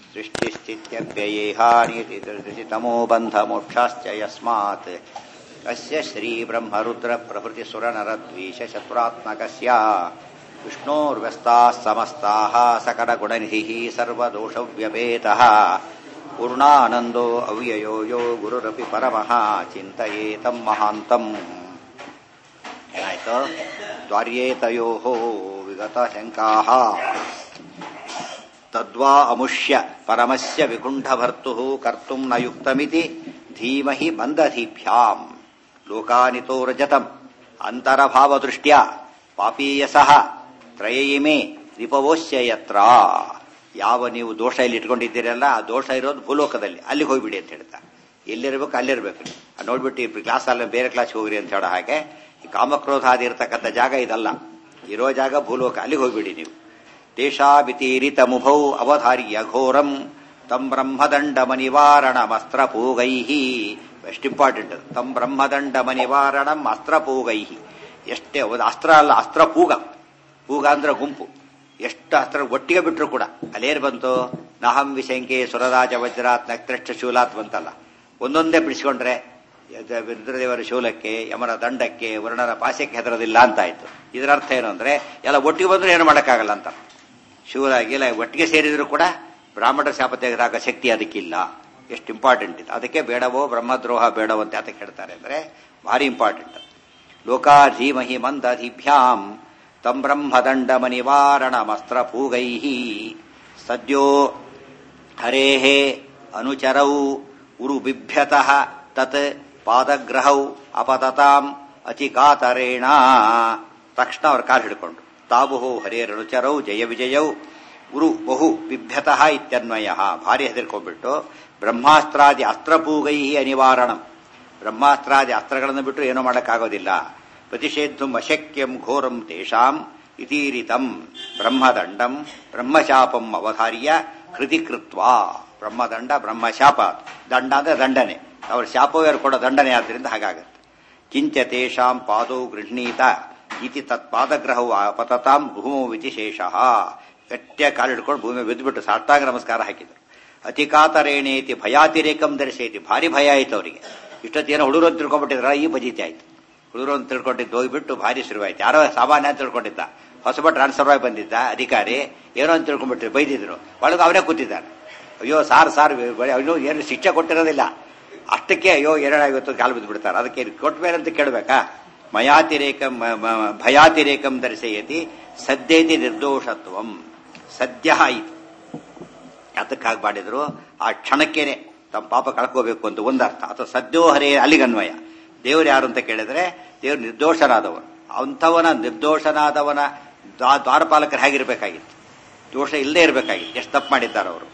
सृष्टिस्थित्यप्ययेहानितितमो बन्धमोक्षाश्च यस्मात् अस्य श्रीब्रह्मरुद्रप्रभृतिसुरनरद्वीषशत्रुरात्मकस्य विष्णोर्व्यस्ताः समस्ताः सकलगुणनिधिः सर्वदोषव्यपेतः पूर्णानन्दो अव्ययो यो गुरुरपि परमः चिन्तयेतम् महान्तम् ಏನಾಯ್ತು ದ್ವಾರ್ಯೇತಯೋ ವಿಗತಶಂಕಾ ತದ್ವಾ ಅಮುಷ್ಯ ಪರಮಸ್ಯ ವಿಕುಂಠಭರ್ತು ಕರ್ತು ನ ಯುಕ್ತಮಿತಿ ಧೀಮಹಿ ಮಂದಧೀಭ್ಯಾಂ ಲೋಕಾನಿತೋ ರಜತಂ ಅಂತರಭಾವದೃಷ್ಟ್ಯ ಪಾಪೀಯಸಃ ತ್ರಯಯಿಮೇ ರಿಪವೋಶ್ಯ ಯತ್ರ ಯಾವ ನೀವು ದೋಷ ಇಲ್ಲಿ ಇಟ್ಕೊಂಡಿದ್ದೀರಲ್ಲ ಆ ದೋಷ ಇರೋದು ಭೂಲೋಕದಲ್ಲಿ ಅಲ್ಲಿಗೆ ಹೋಗ್ಬಿಡಿ ಅಂತ ಹೇಳ್ತಾ ಎಲ್ಲಿರ್ಬೇಕು ಅಲ್ಲಿರ್ಬೇಕು ನೋಡ್ಬಿಟ್ಟು ಈ ಕ್ಲಾಸ್ ಅಲ್ಲ ಬೇರೆ ಕ್ಲಾಸ್ ಹೋಗ್ರಿ ಅಂತ ಹೇಳೋ ಹಾಗೆ ಈ ಕಾಮಕ್ರೋಧಾದಿ ಇರತಕ್ಕಂಥ ಜಾಗ ಇದಲ್ಲ ಇರೋ ಜಾಗ ಭೂಲೋಕ ಅಲ್ಲಿಗೆ ಹೋಗ್ಬಿಡಿ ನೀವು ದೇಶಾಭಿತೀರಿತ ಮುಭೌ ಅವಧಾರ್ಯ ಘೋರಂ ತಂ ಬ್ರಹ್ಮದಂಡಮ ನಿವಾರಣಮಸ್ತ್ರ ಪೂಗೈ ಎಷ್ಟು ಇಂಪಾರ್ಟೆಂಟ್ ತಂ ಬ್ರಹ್ಮದಂಡಮ ನಿವಾರಣಂ ಅಸ್ತ್ರ ಪೂಗೈ ಎಷ್ಟೇ ಒಂದು ಅಸ್ತ್ರ ಅಲ್ಲ ಅಸ್ತ್ರ ಪೂಗ ಪೂಗ ಅಂದ್ರೆ ಗುಂಪು ಎಷ್ಟು ಅಸ್ತ್ರ ಒಟ್ಟಿಗೆ ಬಿಟ್ಟರು ಕೂಡ ಅಲ್ಲೇನು ಬಂತು ನಹಂ ವಿಶಂಕೆ ಸುರರಾಜ ವಜ್ರಾತ್ ನಕ್ತೃಷ್ಟ ಶೂಲಾತ್ ಬಂತಲ್ಲ ಒಂದೊಂದೇ ಬಿಡಿಸ್ಕೊಂಡ್ರೆ ರುದ್ರದೇವರ ಶೂಲಕ್ಕೆ ಯಮನ ದಂಡಕ್ಕೆ ವರ್ಣನ ಪಾಶಕ್ಕೆ ಹೆದರೋದಿಲ್ಲ ಅಂತ ಆಯ್ತು ಇದರ ಅರ್ಥ ಏನು ಅಂದ್ರೆ ಎಲ್ಲ ಒಟ್ಟಿಗೆ ಬಂದ್ರೆ ಏನು ಮಾಡೋಕ್ಕಾಗಲ್ಲ ಅಂತ ಶೂಲ ಗೀಲ ಒಟ್ಟಿಗೆ ಸೇರಿದ್ರು ಕೂಡ ಬ್ರಾಹ್ಮಣರ ಶಾಪ ತೆಗೆದಾಗ ಶಕ್ತಿ ಅದಕ್ಕಿಲ್ಲ ಎಷ್ಟು ಇಂಪಾರ್ಟೆಂಟ್ ಇದು ಅದಕ್ಕೆ ಬೇಡವೋ ಬ್ರಹ್ಮದ್ರೋಹ ಬೇಡವೋ ಅಂತ ಅದಕ್ಕೆ ಹೇಳ್ತಾರೆ ಅಂದ್ರೆ ಭಾರಿ ಇಂಪಾರ್ಟೆಂಟ್ ಲೋಕಾಧೀಮಹಿ ಮಂದಧಿಭ್ಯಾಂ ತಂ ಬ್ರಹ್ಮದಂಡಮ ನಿವಾರಣಮಸ್ತ್ರ ಪೂಗೈ ಸದ್ಯೋ ಹರೇಃ ಅನುಚರೌ ಉರು ಬಿಭ್ಯತಃ ತತ್ ಪಾದಗ್ರಹೌ ಅಪತತಾಂ ಅತಿ ಕಾತರೇಣ ತಕ್ಷಣ ಅವ್ರ ಕಾಲು ಹಿಡ್ಕೊಂಡು ತಾವು ಹರೇರನುಚರೌ ಜಯ ವಿಜಯೌ ಗುರು ಬಹು ಬಿಭ್ಯತಃ ಇತ್ಯನ್ವಯ ಭಾರಿ ಹೆದರ್ಕೊಂಡ್ಬಿಟ್ಟು ಬ್ರಹ್ಮಾಸ್ತ್ರಾದಿ ಅಸ್ತ್ರಪೂಗೈ ಅನಿವಾರಣಂ ಬ್ರಹ್ಮಾಸ್ತ್ರಾದಿ ಅಸ್ತ್ರಗಳನ್ನು ಬಿಟ್ಟು ಏನೂ ಮಾಡೋಕ್ಕಾಗೋದಿಲ್ಲ ಪ್ರತಿಷೇಧುಂ ಅಶಕ್ಯಂ ಘೋರಂ ತೇಷಾಂ ಇತೀರಿತಂ ಬ್ರಹ್ಮದಂಡಂ ಬ್ರಹ್ಮಶಾಪಂ ಅವಧಾರ್ಯ ಕೃತಿ ಕೃತ್ವ ಬ್ರಹ್ಮದಂಡ ಬ್ರಹ್ಮಶಾಪ ದಂಡ ಅಂದ್ರೆ ದಂಡನೆ ಅವ್ರ ಶಾಪವೇರು ಕೊಡೋ ದಂಡನೆ ಆದ್ರಿಂದ ಹಾಗಾಗತ್ತೆ ಕಿಂಚ ತೇಷಾಂ ಪಾದೌ ಗೃಹ್ಣೀತ ಇತಿ ತತ್ಪಾದಗ್ರಹವು ಅಪತತಾಂ ಭೂಮೋ ವಿಶೇಷ ಗಟ್ಟಿಯ ಕಾಲಿಡ್ಕೊಂಡು ಭೂಮಿ ಬಿದ್ದುಬಿಟ್ಟು ಸಾಷ್ಟಾಂಗ ನಮಸ್ಕಾರ ಹಾಕಿದ್ರು ಅತಿಕಾತರೇಣೇತಿ ಭಯಾತಿರೇಕಂ ಧರಿಸೈತಿ ಭಾರಿ ಭಯ ಆಯ್ತು ಅವರಿಗೆ ಇಷ್ಟೊತ್ತೇನೋ ಹುಡುಗರು ಅಂತ ತಿಳ್ಕೊಂಡ್ಬಿಟ್ಟಿದ್ರ ಈ ಬಜೀತಿ ಆಯ್ತು ಹುಡುಗರು ಅಂತ ತಿಳ್ಕೊಂಡಿದ್ದು ಹೋಗಿಬಿಟ್ಟು ಭಾರಿ ಶುರುವಾಯ್ತು ಯಾರೋ ಸಾಮಾನ್ಯ ಅಂತ ತಿಳ್ಕೊಂಡಿದ್ದ ಹೊಸಬ ಟ್ರಾನ್ಸ್ಫರ್ ಆಗಿ ಬಂದಿದ್ದ ಅಧಿಕಾರಿ ಏನೋ ಅಂತ ತಿಳ್ಕೊಂಡ್ಬಿಟ್ರು ಬೈದಿದ್ರು ಒಳಗೆ ಅವರೇ ಕೂತಿದ್ದಾರೆ ಅಯ್ಯೋ ಸಾರ್ ಸಾರ್ ಅಯ್ಯೋ ಏನು ಶಿಕ್ಷೆ ಕೊಟ್ಟಿರೋದಿಲ್ಲ ಅಷ್ಟಕ್ಕೆ ಅಯ್ಯೋ ಏನಾಗಿತ್ತು ಕಾಲು ಬಿದ್ದು ಬಿಡ್ತಾರೆ ಅದಕ್ಕೆ ಕೊಟ್ಟ ಮೇಲೆ ಅಂತ ಕೇಳಬೇಕಾ ಮಯಾತಿರೇಕಂ ಭಯಾತಿರೇಕಂ ಧರಿಸಯತಿ ಸದ್ಯತಿ ನಿರ್ದೋಷತ್ವಂ ಸದ್ಯ ಆಯಿತು ಅದಕ್ಕಾಗಿ ಮಾಡಿದ್ರು ಆ ಕ್ಷಣಕ್ಕೇನೆ ತಮ್ಮ ಪಾಪ ಕಳ್ಕೋಬೇಕು ಅಂತ ಒಂದರ್ಥ ಅಥವಾ ಸದ್ಯೋ ಹರೇ ಅಲ್ಲಿಗನ್ವಯ ದೇವರು ಯಾರು ಅಂತ ಕೇಳಿದ್ರೆ ದೇವರು ನಿರ್ದೋಷನಾದವನು ಅಂಥವನ ನಿರ್ದೋಷನಾದವನ ದ್ವಾರಪಾಲಕರು ಹೇಗಿರ್ಬೇಕಾಗಿತ್ತು ದೋಷ ಇಲ್ಲದೆ ಇರಬೇಕಾಗಿತ್ತು ಎಷ್ಟು ತಪ್ಪು ಮಾಡಿದ್ದಾರೆ ಅವರು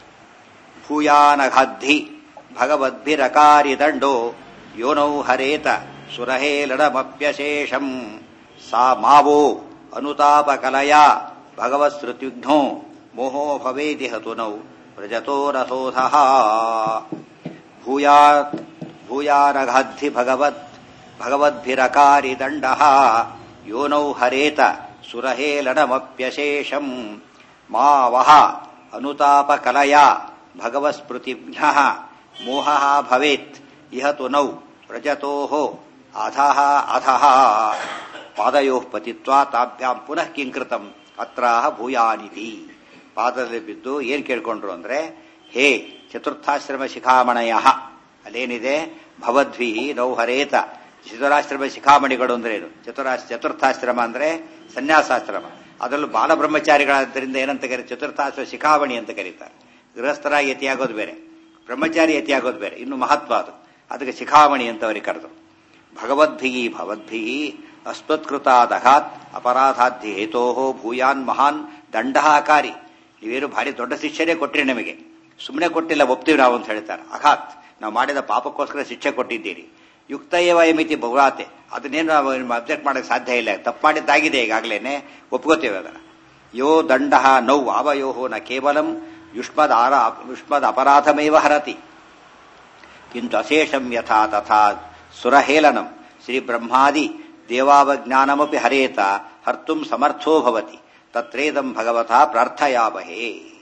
ಭೂಯಾನಘಾಧಿ ಭಗವದ್ಭಿರಕಾರಿ ದಂಡೋ ಯೋನೌ ಹರೇತ ಸುರಹೇಲಡಮಪ್ಯಶೇಷಂ ಸಾ ಮಾವೋ ಅನುತಾಪಕಲಯ ಭಗವತ್ಸೃತ್ಯುಘ್ನೋ ಮೋಹೋ ಭವೇತಿ ಹತುನೌ ವ್ರಜತೋ ರಸೋಧ ಭೂಯಾತ್ ಭೂಯಾನಘಾಧಿ ಭಗವತ್ ಭಗವದ್ಭಿರಕಾರಿ ದಂಡ ಯೋನೌ ಹರೇತ ಸುರಹೇಲಡಮಪ್ಯಶೇಷಂ ಮಾವಹ ಅನುತಾಪಕಲಯ ಭಗವಸ್ಮೃತಿಭ್ಯ ಮೋಹ ಭವೇತ್ ಇಹ ತು ನೌ ವ್ರಜತೋ ಅಧಃ ಅಧಃ ಪಾದಯೋ ಪತಿತ್ವ ತಾಭ್ಯಾಂ ಪುನಃ ಕಿಂಕೃತಂ ಅತ್ರಾಹ ಭೂಯಾನಿತಿ ಪಾದದಲ್ಲಿ ಬಿದ್ದು ಏನ್ ಕೇಳ್ಕೊಂಡ್ರು ಅಂದ್ರೆ ಹೇ ಚತುರ್ಥಾಶ್ರಮ ಶಿಖಾಮಣಯ ಅಲ್ಲೇನಿದೆ ಭವದ್ವಿ ನೌ ಹರೇತ ಚತುರಾಶ್ರಮ ಶಿಖಾಮಣಿಗಳು ಅಂದ್ರೆ ಏನು ಚತುರಾ ಚತುರ್ಥಾಶ್ರಮ ಅಂದ್ರೆ ಸನ್ಯಾಸಾಶ್ರಮ ಅದರಲ್ಲೂ ಬಾಲಬ್ರಹ್ಮಚಾರಿಗಳಾದ್ದರಿಂದ ಏನಂತ ಕರೀತಾರೆ ಚತುರ್ಥಾಶ್ರಮ ಶಿಖಾಮಣಿ ಅಂತ ಕರೀತಾರೆ ಗೃಹಸ್ಥರಾಗಿ ಯತಿಯಾಗೋದು ಬೇರೆ ಬ್ರಹ್ಮಚಾರಿ ಯತಿಯಾಗೋದು ಬೇರೆ ಇನ್ನು ಮಹತ್ವ ಅದು ಅದಕ್ಕೆ ಶಿಖಾಮಣಿ ಅಂತ ಅವರಿಗೆ ಕರೆದು ಭಗವದ್ಭಿಗಿ ಭವದ್ಭಿಗಿ ಅಸ್ಮತ್ಕೃತಾದಘಾತ್ ಅಪರಾಧಾಧಿ ಹೇತೋ ಭೂಯಾನ್ ಮಹಾನ್ ದಂಡಹಾಕಾರಿ ನೀವೇನು ಭಾರಿ ದೊಡ್ಡ ಶಿಕ್ಷೆನೇ ಕೊಟ್ರಿ ನಮಗೆ ಸುಮ್ಮನೆ ಕೊಟ್ಟಿಲ್ಲ ಒಪ್ತೀವಿ ನಾವು ಅಂತ ಹೇಳ್ತಾರೆ ಅಘಾತ್ ನಾವು ಮಾಡಿದ ಪಾಪಕ್ಕೋಸ್ಕರ ಶಿಕ್ಷೆ ಕೊಟ್ಟಿದ್ದೀರಿ ಯುಕ್ತಯವ ಎಮಿತಿ ಬಹುರಾತೆ ಅದನ್ನೇನು ನಾವು ಅಬ್ಜೆಕ್ಟ್ ಮಾಡಕ್ಕೆ ಸಾಧ್ಯ ಇಲ್ಲ ತಪ್ಪು ಮಾಡಿದ್ದಾಗಿದೆ ಈಗಾಗಲೇ ಒಪ್ಕೋತೇವೆ ಅದರ ಯೋ ದಂಡ ನೌ ಅವಯೋ ನ ಕೇವಲಂ ಯುಷ್ಮದ್ ಆರ ಯುಷ್ಮದ್ ಅಪರಾಧಮೇವ ಹರತಿ ಕಿಂತು ಅಶೇಷಂ ಯಥಾ ತಥಾ ಸುರಹೇಲನಂ ಶ್ರೀ ಬ್ರಹ್ಮಾದಿ ದೇವಾವಜ್ಞಾನಮಪಿ ಹರೇತ ಹರ್ತುಂ ಸಮರ್ಥೋ ಭವತಿ ತತ್ರೇದಂ ಭಗವತ ಪ್ರಾರ್ಥಯಾಮಹೇ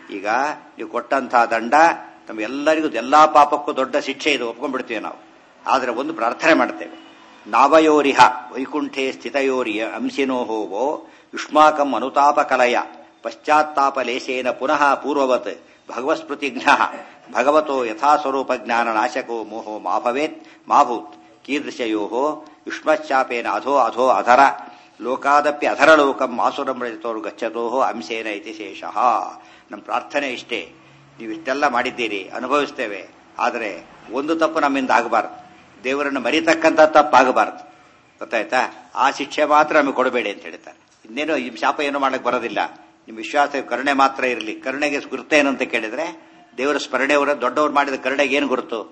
ಈಗ ನೀವು ಕೊಟ್ಟಂತಹ ದಂಡ ನಮ್ಗೆಲ್ಲರಿಗೂ ಎಲ್ಲಾ ಪಾಪಕ್ಕೂ ದೊಡ್ಡ ಶಿಕ್ಷೆ ಇದು ಒಪ್ಕೊಂಡ್ಬಿಡ್ತೀವಿ ನಾವು ಆದ್ರೆ ಒಂದು ಪ್ರಾರ್ಥನೆ ಮಾಡ್ತೇವೆ ನಾವಯೋರಿಹ ವೈಕುಂಠೆ ಸ್ಥಿತಯೋರಿಯ ಅಂಶಿನೋ ಹೋವೋ ಯುಷ್ಮಾಕಂ ಅನುತಾಪ ಕಲಯ ಪಶ್ಚಾತ್ತಾಪ ಲೇಶೇನ ಪುನಃ ಪೂರ್ವವತ್ ಭಗವಸ್ಮೃತಿಜ್ಞ ಭಗವತೋ ಯಥಾಸ್ವರೂಪ ಜ್ಞಾನ ನಾಶಕೋ ಮೋಹೋ ಮಾ ಭವೇತ್ ಮಾಭೂತ್ ಕೀದೃಶಯೋ ಯುಷ್ಮಶ್ಚಾಪೇನ ಅಧೋ ಅಧೋ ಅಧರ ಲೋಕಾದಪ್ಪಿ ಅಧರ ಲೋಕಂ ಮಾಸುರಮೃತೋರು ಗಚ್ಚತೋ ಅಂಶೇನ ಇತಿ ಶೇಷಃ ನಮ್ಮ ಪ್ರಾರ್ಥನೆ ಇಷ್ಟೇ ನೀವು ಇಷ್ಟೆಲ್ಲ ಮಾಡಿದ್ದೀರಿ ಅನುಭವಿಸ್ತೇವೆ ಆದರೆ ಒಂದು ತಪ್ಪು ನಮ್ಮಿಂದ ಆಗಬಾರದು ದೇವರನ್ನು ಮರಿತಕ್ಕಂಥ ತಪ್ಪಾಗಬಾರದು ಗೊತ್ತಾಯ್ತಾ ಆ ಶಿಕ್ಷೆ ಮಾತ್ರ ನಮಗೆ ಕೊಡಬೇಡಿ ಅಂತ ಹೇಳ್ತಾರೆ ಇನ್ನೇನು ಈ ಶಾಪ ಏನು ಮಾಡಕ್ ಬರೋದಿಲ್ಲ ನಿಮ್ಮ ವಿಶ್ವಾಸ ಕರುಣೆ ಮಾತ್ರ ಇರಲಿ ಕರುಣೆಗೆ ಗುರುತೇನು ಅಂತ ಕೇಳಿದ್ರೆ ದೇವರ ಸ್ಮರಣೆ ಅವರ ದೊಡ್ಡವ್ರು ಮಾಡಿದ ಕರುಣೆಗೆ ಏನು ಗುರುತು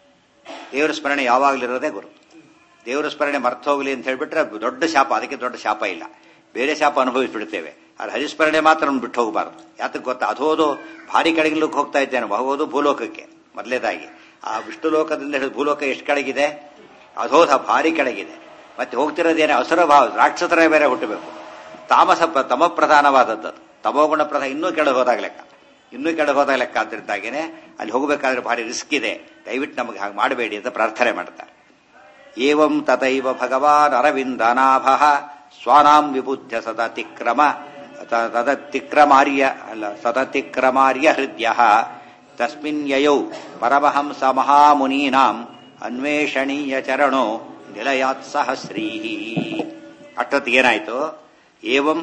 ದೇವರ ಸ್ಮರಣೆ ಯಾವಾಗಲಿರೋದೇ ಗುರು ದೇವರ ಸ್ಮರಣೆ ಮರ್ತೋಗ್ಲಿ ಅಂತ ಹೇಳ್ಬಿಟ್ರೆ ದೊಡ್ಡ ಶಾಪ ಅದಕ್ಕೆ ದೊಡ್ಡ ಶಾಪ ಇಲ್ಲ ಬೇರೆ ಶಾಪ ಅನುಭವಿಸ್ಬಿಡ್ತೇವೆ ಆದ್ರೆ ಹರಿಸ್ಮರಣೆ ಮಾತ್ರ ನಮ್ಗೆ ಬಿಟ್ಟು ಹೋಗಬಾರ್ದು ಯಾತಕ್ಕೆ ಗೊತ್ತಾ ಅದೋದು ಭಾರಿ ಕಡೆಗಿಲಕ್ಕೆ ಹೋಗ್ತಾ ಇದ್ದೇನೆ ಹೋಗೋದು ಭೂಲೋಕಕ್ಕೆ ಮೊದಲೇದಾಗಿ ಆ ವಿಷ್ಣು ಲೋಕದಿಂದ ಹಿಡಿದು ಭೂಲೋಕ ಎಷ್ಟು ಕೆಳಗಿದೆ ಅಧೋಧ ಭಾರಿ ಕೆಳಗಿದೆ ಮತ್ತೆ ಹೋಗ್ತಿರೋದೇನೆ ಅಸುರ ಭಾವ ರಾಕ್ಷಸರ ಬೇರೆ ಹುಟ್ಟಬೇಕು ತಾಮಸ ತಮ ಪ್ರಧಾನವಾದದ್ದು ತಮೋಗುಣ ಪ್ರಧಾನ ಇನ್ನೂ ಕೆಳಗೆ ಹೋದಾಗ ಲೆಕ್ಕ ಇನ್ನೂ ಕೆಳಗೆ ಹೋದಾಗ ಲೆಕ್ಕ ಆದ್ರಿಂದಾಗೇನೆ ಅಲ್ಲಿ ಹೋಗಬೇಕಾದ್ರೆ ಭಾರಿ ರಿಸ್ಕ್ ಇದೆ ದಯವಿಟ್ಟು ನಮಗೆ ಹಾಗೆ ಮಾಡಬೇಡಿ ಅಂತ ಪ್ರಾರ್ಥನೆ ಮಾಡ್ತಾರೆ ಏವಂ ತಥೈವ ಭಗವಾನ್ ಅರವಿಂದನಾಭ ಸ್ವಾನಾಂ ವಿಬುದ್ಧ ಸದತಿಕ್ರಮ ತದತಿಕ್ರಮಾರ್ಯ ಅಲ್ಲ ಸದತಿಕ್ರಮಾರ್ಯ ಹೃದಯ ತಸ್ಮಿನ್ ಯಯೌ ಪರಮಹಂಸ ಮಹಾಮುನೀನಾಂ ಅನ್ವೇಷಣೀಯ ಚರಣೋ ನಿಲಯಾತ್ ಸಹಸ್ರೀ ಅಷ್ಟೊತ್ತಿಗೇನಾಯ್ತು ಏವಂ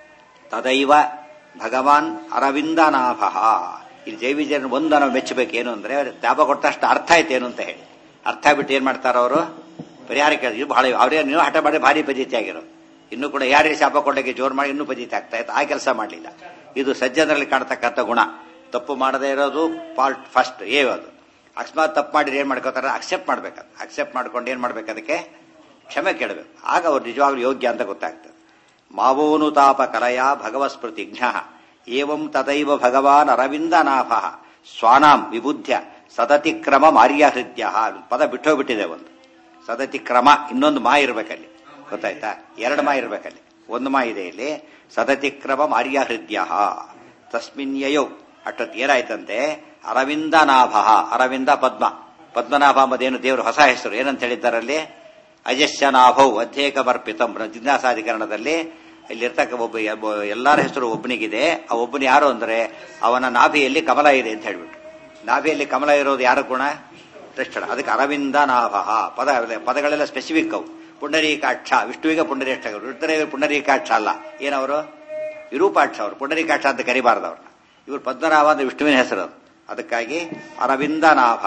ತದೈವ ಭಗವಾನ್ ಅರವಿಂದನಾಭ ಇಲ್ಲಿ ಜೈವಿಜಯನ ಒಂದು ನಾವು ಮೆಚ್ಚಬೇಕೇನು ಅಂದ್ರೆ ತ್ಯಾಪ ಕೊಟ್ಟಷ್ಟು ಅರ್ಥ ಆಯ್ತು ಏನು ಅಂತ ಹೇಳಿ ಅರ್ಥ ಬಿಟ್ಟು ಏನ್ ಮಾಡ್ತಾರ ಅವರು ಪರಿಹಾರ ಕೇಳಿದ್ರು ಇದು ಬಹಳ ಅವರೇ ನೀವು ಹಠ ಮಾಡಿ ಭಾರಿ ಪದ್ಧತಿ ಆಗಿರೋ ಇನ್ನು ಕೂಡ ಯಾರಿಗೆ ಶಾಪ ಕೊಡಕ್ಕೆ ಜೋರ್ ಮಾಡಿ ಇನ್ನೂ ಪದ್ಧತಿ ಆಗ್ತಾ ಇತ್ತು ಆ ಕೆಲಸ ಮಾಡಲಿಲ್ಲ ಇದು ಸಜ್ಜನರಲ್ಲಿ ಕಾಣ್ತಕ್ಕಂಥ ಗುಣ ತಪ್ಪು ಮಾಡದೇ ಇರೋದು ಪಾರ್ಟ್ ಫಸ್ಟ್ ಏ ಅದು ಅಕಸ್ಮಾತ್ ತಪ್ಪು ಮಾಡಿದ್ರೆ ಏನ್ ಮಾಡ್ಕೋತಾರೆ ಅಕ್ಸೆಪ್ಟ್ ಮಾಡ್ಬೇಕು ಅಕ್ಸೆಪ್ಟ್ ಮಾಡ್ಕೊಂಡು ಏನ್ ಮಾಡ್ಬೇಕು ಅದಕ್ಕೆ ಕ್ಷಮೆ ಕೇಳಬೇಕು ಆಗ ಅವ್ರು ನಿಜವಾಗ್ಲೂ ಯೋಗ್ಯ ಅಂತ ಗೊತ್ತಾಗ್ತದೆ ಮಾವೋನುತಾಪ ಕಲಯ ಭಗವಸ್ಮೃತಿಜ್ಞ ಏವಂ ತದೈವ ಭಗವಾನ್ ಅರವಿಂದನಾಭ ಸ್ವಾನಾಂ ವಿಬುದ್ಧ್ಯ ಸದತಿಕ್ರಮ ಮಾರ್ಯ ಹೃದಯ ಪದ ಬಿಟ್ಟೋಗ್ಬಿಟ್ಟಿದೆ ಒಂದು ಸದತಿಕ್ರಮ ಇನ್ನೊಂದು ಮಾ ಇರ್ಬೇಕಲ್ಲಿ ಗೊತ್ತಾಯ್ತಾ ಎರಡು ಮಾ ಇರ್ಬೇಕಲ್ಲಿ ಒಂದು ಮಾ ಇದೆ ಇಲ್ಲಿ ಸದತಿಕ್ರಮ ಮಾರ್ಯ ಹೃದಯ ತಸ್ಮಿನ್ ಯಯೌ ಅಷ್ಟೊತ್ತು ಏನಾಯ್ತಂತೆ ಅರವಿಂದನಾಭ ಅರವಿಂದ ಪದ್ಮ ಪದ್ಮನಾಭ ಎಂಬುದೇನು ದೇವರು ಹೊಸ ಹೆಸರು ಏನಂತ ಹೇಳಿದ್ದಾರಲ್ಲಿ ಅಜಸ್ಯನಾಭೌ ಅಧ್ಯೇಕ ಬರ್ಪಿತಂ ಜಿಜ್ಞಾಸಾಧಿಕರಣದಲ್ಲಿ ಇಲ್ಲಿರ್ತಕ್ಕ ಒಬ್ಬ ಎಲ್ಲರ ಹೆಸರು ಒಬ್ಬನಿಗಿದೆ ಆ ಒಬ್ಬನು ಯಾರು ಅಂದ್ರೆ ಅವನ ನಾಭಿಯಲ್ಲಿ ಕಮಲ ಇದೆ ಅಂತ ಹೇಳ್ಬಿಟ್ಟು ನಾಭಿಯಲ್ಲಿ ಕಮಲ ಇರೋದು ಯಾರ ಗುಣ ಲಕ್ಷಣ ಅದಕ್ಕೆ ಅರವಿಂದ ನಾಭ ಪದ ಪದಗಳೆಲ್ಲ ಸ್ಪೆಸಿಫಿಕ್ ಅವು ಪುಂಡರೀಕಾಕ್ಷ ವಿಷ್ಣುವಿಗೆ ಪುಂಡರೀಕಾಕ್ಷ ರುದ್ರನಿಗೆ ಪುಂಡರೀಕಾಕ್ಷ ಅಲ್ಲ ಏನವರು ವಿರೂಪಾಕ್ಷ ಅವರು ಪುಂಡರೀಕಾಕ್ಷ ಅಂತ ಕರಿಬಾರ್ದು ಅವ್ರನ್ನ ಇವರು ಪದ್ಮನಾಭ ಅಂದ್ರೆ ವಿಷ್ಣುವಿನ ಹೆಸರು ಅದಕ್ಕಾಗಿ ಅರವಿಂದನಾಭ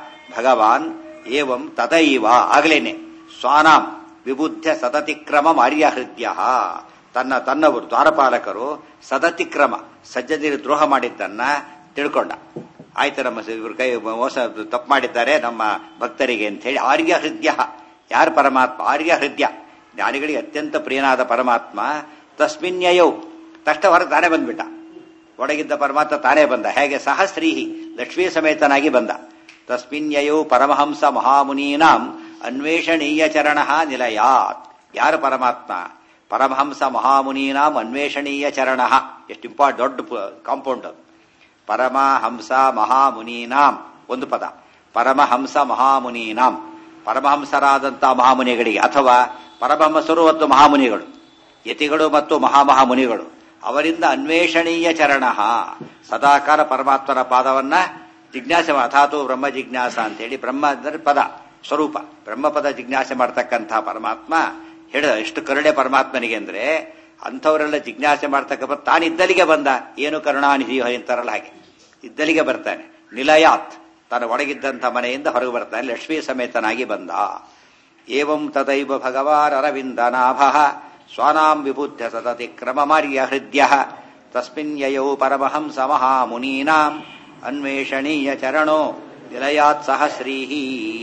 ಭಗವಾನ್ ಏವಂ ತದೈವ ಆಗ್ಲೇನೆ ಸ್ವಾನಾಂ ವಿಬುದ್ಧ ಸತತಿಕ್ರಮ ಮಾರ್ಯ ಹೃದಯ ತನ್ನ ತನ್ನವರು ದ್ವಾರಪಾಲಕರು ಸದತಿಕ್ರಮ ಸಜ್ಜನಿರು ದ್ರೋಹ ಮಾಡಿದ್ದನ್ನ ತಿಳ್ಕೊಂಡ ಆಯ್ತು ನಮ್ಮ ಇವ್ರ ಕೈ ಮೋಸ ತಪ್ಪು ಮಾಡಿದ್ದಾರೆ ನಮ್ಮ ಭಕ್ತರಿಗೆ ಅಂತ ಹೇಳಿ ಆರ್ಯ ಹೃದಯ ಯಾರು ಪರಮಾತ್ಮ ಆರ್ಯ ಹೃದಯ ಜ್ಞಾನಿಗಳಿಗೆ ಅತ್ಯಂತ ಪ್ರಿಯನಾದ ಪರಮಾತ್ಮ ತಸ್ಮಿನ್ಯಯೌ ತಕ್ಷಣ ಹೊರಗೆ ತಾನೇ ಬಂದ್ಬಿಟ್ಟ ಒಳಗಿದ್ದ ಪರಮಾತ್ಮ ತಾನೇ ಬಂದ ಹೇಗೆ ಸಹಸ್ರೀಹಿ ಲಕ್ಷ್ಮೀ ಸಮೇತನಾಗಿ ಬಂದ ತಸ್ಮಿನ್ಯಯೌ ಪರಮಹಂಸ ಮಹಾಮುನೀನಾಂ ಅನ್ವೇಷಣೀಯ ಚರಣ ನಿಲಯಾತ್ ಯಾರು ಪರಮಾತ್ಮ ಪರಮಹಂಸ ಮಹಾಮುನೀನಾಂ ಅನ್ವೇಷಣೀಯ ಚರಣ ಎಷ್ಟು ಇಂಪಾರ್ಟ್ ದೊಡ್ಡ ಕಾಂಪೌಂಡ್ ಅದು ಪರಮಹಂಸ ಮಹಾಮುನೀನಾಂ ಒಂದು ಪದ ಪರಮಹಂಸ ಮಹಾಮುನೀನಾಂ ಪರಮಹಂಸರಾದಂಥ ಮಹಾಮುನಿಗಳಿಗೆ ಅಥವಾ ಪರಮಹಂಸರು ಮತ್ತು ಮಹಾಮುನಿಗಳು ಯತಿಗಳು ಮತ್ತು ಮಹಾಮಹಾಮುನಿಗಳು ಅವರಿಂದ ಅನ್ವೇಷಣೀಯ ಚರಣ ಸದಾಕಾಲ ಪರಮಾತ್ಮನ ಪಾದವನ್ನ ಜಿಜ್ಞಾಸೆ ಅಥಾತು ಬ್ರಹ್ಮ ಜಿಜ್ಞಾಸ ಅಂತ ಹೇಳಿ ಬ್ರಹ್ಮ ಅಂದರೆ ಪದ ಸ್ವರೂಪ ಬ್ರಹ್ಮಪದ ಜಿಜ್ಞಾಸೆ ಮಾಡ್ತಕ್ಕಂಥ ಪರಮಾತ್ಮ ಹೇಳಿದ ಎಷ್ಟು ಕರುಣೆ ಪರಮಾತ್ಮನಿಗೆ ಅಂದ್ರೆ ಅಂಥವರೆಲ್ಲ ಜಿಜ್ಞಾಸೆ ಮಾಡ್ತಕ್ಕ ತಾನಿದ್ದಲಿಗೆ ಬಂದ ಏನು ಕರುಣಾನಿಧಿ ಅಂತಾರಲ್ಲ ಹಾಗೆ ಇದ್ದಲಿಗೆ ಬರ್ತಾನೆ ನಿಲಯಾತ್ ತನ್ನ ಒಳಗಿದ್ದಂಥ ಮನೆಯಿಂದ ಹೊರಗೆ ಬರ್ತಾನೆ ಲಕ್ಷ್ಮೀ ಸಮೇತನಾಗಿ ಬಂದ ಏವಂ ತದೈವ ಭಗವಾನ್ ಅರವಿಂದನಾಭ ಸ್ವಾನಾಂ ವಿಬುದ್ಧ ಸತತಿ ಕ್ರಮಮಾರ್ಯ ಹೃದಯ ತಸ್ಮಿನ್ ಯಯೌ ಪರಮಹಂಸ ಮಹಾಮುನೀನಾಂ ಅನ್ವೇಷಣೀಯ ಚರಣೋ ನಿಲಯಾತ್ ಸಹಸ್ರೀಹಿ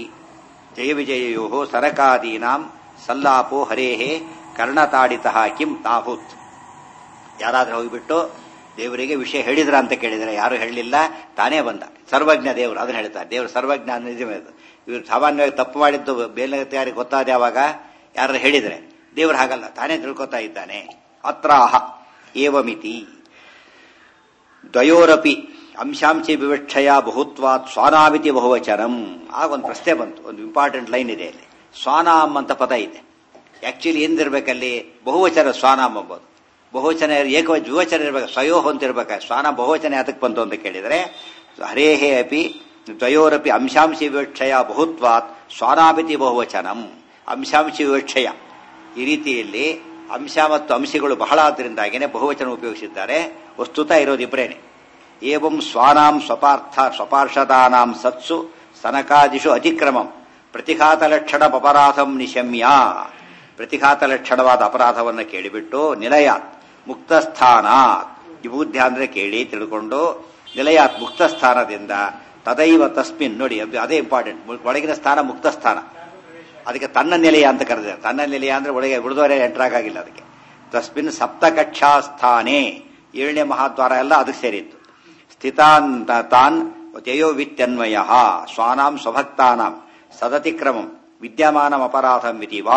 ಜಯ ವಿಜಯೋ ಸರಕಾದೀನಾಂ ಸಲ್ಲಾಪೋ ಹರೇಹೇ ಕರ್ಣತಾಡಿತ ಕಿಂ ತಾಭೂತ್ ಯಾರಾದ್ರೂ ಹೋಗಿಬಿಟ್ಟು ದೇವರಿಗೆ ವಿಷಯ ಹೇಳಿದ್ರ ಅಂತ ಕೇಳಿದ್ರೆ ಯಾರು ಹೇಳಲಿಲ್ಲ ತಾನೇ ಬಂದ ಸರ್ವಜ್ಞ ದೇವರು ಅದನ್ನ ಹೇಳ್ತಾರೆ ದೇವರು ಸರ್ವಜ್ಞ ನಿಜಮೇ ಅದು ಇವರು ಸಾಮಾನ್ಯವಾಗಿ ತಪ್ಪು ಮಾಡಿದ್ದು ಬೇರೆ ಯಾರಿಗೆ ಗೊತ್ತಾದ ಯಾವಾಗ ಯಾರು ಹೇಳಿದ್ರೆ ದೇವರು ಹಾಗಲ್ಲ ತಾನೇ ತಿಳ್ಕೊತಾ ಇದ್ದಾನೆ ಅತ್ರಾಹ ಏವಮಿತಿ ದ್ವಯೋರಪಿ ಅಂಶಾಂಶಿ ವಿವಕ್ಷಯ ಬಹುತ್ವಾತ್ ಸ್ವಾನಾಮಿತಿ ಬಹುವಚನಂ ಆಗ ಒಂದು ಪ್ರಶ್ನೆ ಬಂತು ಒಂದು ಇಂಪಾರ್ಟೆಂಟ್ ಲೈನ್ ಇದೆ ಅಲ್ಲಿ ಸ್ವಾನಾಮ್ ಅಂತ ಪದ ಇದೆ ಆಕ್ಚುಲಿ ಏನಿರ್ಬೇಕಲ್ಲಿ ಬಹುವಚನ ಸ್ವಾನಾಮ್ ಎಂಬುದು ಬಹುವಚನ ಏಕ ದ್ವಿವಚನ ಇರ್ಬೇಕು ಸ್ವಯೋಹ ಅಂತ ಇರ್ಬೇಕು ಸ್ವಾನ ಬಹುವಚನ ಯಾತಕ್ಕೆ ಬಂತು ಅಂತ ಕೇಳಿದರೆ ಹರೇಹೇ ಅಪಿ ದ್ವಯೋರಪಿ ಅಂಶಾಂಶಿ ವಿವಕ್ಷಯ ಬಹುತ್ವಾತ್ ಸ್ವಾನಾಮಿತಿ ಬಹುವಚನಂ ಅಂಶಾಂಶಿ ವಿವಕ್ಷಯ ಈ ರೀತಿಯಲ್ಲಿ ಅಂಶ ಮತ್ತು ಅಂಶಗಳು ಬಹಳ ಆದ್ದರಿಂದಾಗಿನೇ ಬಹುವಚನ ಉಪಯೋಗಿಸಿದ್ದಾರೆ ವಸ್ತುತ ಇರೋದಿಬ್ಬರೇನೆ ಏವಂ ಸ್ವಾನಾಂ ಸ್ವಪಾರ್ಥ ಸ್ವಪಾರ್ಷದಾನಾಂ ಸತ್ಸು ಸನಕಾದಿಷು ಅತಿಕ್ರಮಂ ಪ್ರತಿಘಾತ ಲಕ್ಷಣ ಅಪರಾಧಂ ನಿಶಮ್ಯ ಪ್ರತಿಘಾತ ಲಕ್ಷಣವಾದ ಅಪರಾಧವನ್ನು ಕೇಳಿಬಿಟ್ಟು ನಿಲಯಾತ್ ಮುಕ್ತಸ್ಥಾನಾತ್ ವಿಬುದ್ಧ ಅಂದ್ರೆ ಕೇಳಿ ತಿಳ್ಕೊಂಡು ನಿಲಯಾತ್ ಮುಕ್ತ ಸ್ಥಾನದಿಂದ ತದೈವ ತಸ್ಮಿನ್ ನೋಡಿ ಅದು ಅದೇ ಇಂಪಾರ್ಟೆಂಟ್ ಒಳಗಿನ ಸ್ಥಾನ ಮುಕ್ತ ಸ್ಥಾನ ಅದಕ್ಕೆ ತನ್ನ ನಿಲಯ ಅಂತ ಕರೆದಿದೆ ತನ್ನ ನಿಲಯ ಅಂದ್ರೆ ಒಳಗೆ ಉಳಿದವರೇ ಎಂಟ್ರಾಗಿಲ್ಲ ಅದಕ್ಕೆ ತಸ್ಮಿನ್ ಸಪ್ತ ಕಕ್ಷಾ ಸ್ಥಾನೇ ಏಳನೇ ಮಹಾದ್ವಾರ ಎಲ್ಲ ಅದಕ್ಕೆ ಸೇರಿತ್ತು ಸ್ಥಿತಾನ್ ತಾನ್ ತ್ಯಯೋ ವಿತ್ಯನ್ವಯ ಸ್ವಾನಾಂ ಸ್ವಭಕ್ತಾನಾಂ ಸದತಿಕ್ರಮಂ ವಿದ್ಯಮಾನಂ ಅಪರಾಧಂ ಇತಿ ವಾ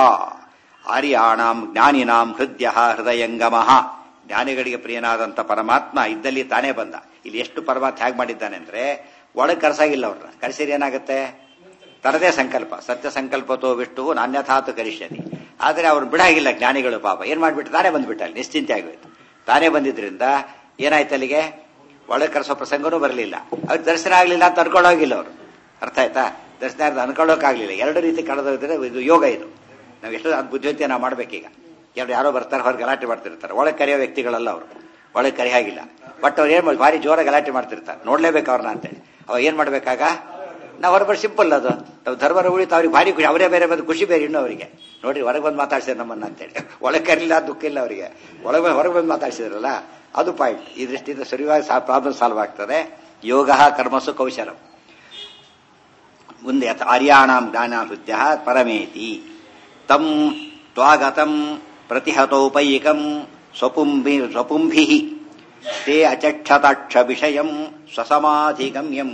ಆರ್ಯಾಣಾಂ ಜ್ಞಾನಿನಾಂ ಹೃದಯ ಹೃದಯಂಗಮಃ ಜ್ಞಾನಿಗಳಿಗೆ ಪ್ರಿಯನಾದಂಥ ಪರಮಾತ್ಮ ಇದ್ದಲ್ಲಿ ತಾನೇ ಬಂದ ಇಲ್ಲಿ ಎಷ್ಟು ಪರಮಾತ್ಮ ಹೇಗೆ ಮಾಡಿದ್ದಾನೆ ಅಂದ್ರೆ ಒಳಗೆ ಕರ್ಸಾಗಿಲ್ಲ ಅವ್ರನ್ನ ಕರೆಸಿದ್ರೆ ಏನಾಗುತ್ತೆ ತರದೇ ಸಂಕಲ್ಪ ಸತ್ಯ ಸಂಕಲ್ಪತೋ ಬಿಟ್ಟು ನಾನ್ಯಥಾತು ಕರಿಷ್ಯತಿ ಆದರೆ ಅವ್ರು ಬಿಡಾಗಿಲ್ಲ ಜ್ಞಾನಿಗಳು ಪಾಪ ಏನ್ ಮಾಡ್ಬಿಟ್ಟು ತಾನೇ ಬಂದ್ಬಿಟ್ಟ ಅಲ್ಲಿ ನಿಶ್ಚಿಂತೆ ಆಗೋಯ್ತು ತಾನೇ ಬಂದಿದ್ರಿಂದ ಏನಾಯ್ತು ಅಲ್ಲಿಗೆ ಒಳಗೆ ಕರೆಸೋ ಪ್ರಸಂಗನೂ ಬರಲಿಲ್ಲ ಅವ್ರ ದರ್ಶನ ಆಗಲಿಲ್ಲ ಅಂತ ಅನ್ಕೊಳ್ಳೋಗಿಲ್ಲ ಅವರು ಅರ್ಥ ಆಯ್ತಾ ದರ್ಶನ ಅನ್ಕೊಳ್ಳೋಕ್ಕಾಗಲಿಲ್ಲ ಎರಡು ರೀತಿ ಕಳೆದೋದ್ರೆ ಇದು ಯೋಗ ಇದು ನಾವು ಎಷ್ಟು ಅದು ಬುದ್ಧಿವಂತಿಯ ನಾವು ಮಾಡ್ಬೇಕೀಗ ಎರಡು ಯಾರೋ ಬರ್ತಾರೆ ಹೊರಗೆ ಗಲಾಟೆ ಮಾಡ್ತಿರ್ತಾರೆ ಒಳಗೆ ಕರೆಯೋ ವ್ಯಕ್ತಿಗಳಲ್ಲ ಅವರು ಒಳಗೆ ಕರೆಯಾಗಿಲ್ಲ ಬಟ್ ಅವ್ರು ಏನ್ ಮಾಡಿ ಭಾರಿ ಜೋರ ಗಲಾಟೆ ಮಾಡ್ತಿರ್ತಾರೆ ನೋಡ್ಲೇಬೇಕು ಅವ್ರನ್ನ ಅಂತೇಳಿ ಅವ ಏನ್ ಮಾಡ್ಬೇಕಾಗ ನಾವು ಹೊರಬರ್ ಸಿಂಪಲ್ ಅದು ನಾವು ಧರ್ಮರ ಉಳಿತು ಅವ್ರಿಗೆ ಭಾರಿ ಖುಷಿ ಅವರೇ ಬೇರೆ ಬಂದು ಖುಷಿ ಬೇರೆ ಇನ್ನೂ ಅವರಿಗೆ ನೋಡ್ರಿ ಹೊರಗೆ ಬಂದು ಮಾತಾಡ್ಸಿದ್ರು ನಮ್ಮನ್ನ ಅಂತೇಳಿ ಒಳಗೆ ಕರಿಲ್ಲ ದುಃಖ ಇಲ್ಲ ಅವರಿಗೆ ಒಳಗೆ ಹೊರಗೆ ಬಂದು ಮಾತಾಡ್ಸಿದ್ರಲ್ಲ ಅದು ಪಾಯಿಂಟ್ ಈ ದೃಷ್ಟಿಯಿಂದ ಸರಿಯಾಗಿ ಪ್ರಾಬ್ಲಮ್ ಸಾಲ್ವ್ ಆಗ್ತದೆ ಯೋಗ ಕರ್ಮಸು ಕೌಶಲಂ ಮುಂದೆ ಆರ್ಯಾಣಾಂ ಜ್ಞಾನಾಹೃತ್ಯ ಪರಮೇತಿ ತಂ ತ್ವಾಗತಂ ಪ್ರತಿಹತೋಪೈಕಂ ಸ್ವಪುಂಭಿ ಸ್ವಪುಂಭಿ ತೇ ಅಚಕ್ಷತಾಕ್ಷ ವಿಷಯಂ ಸ್ವಸಮಾಧಿಗಮ್ಯಂ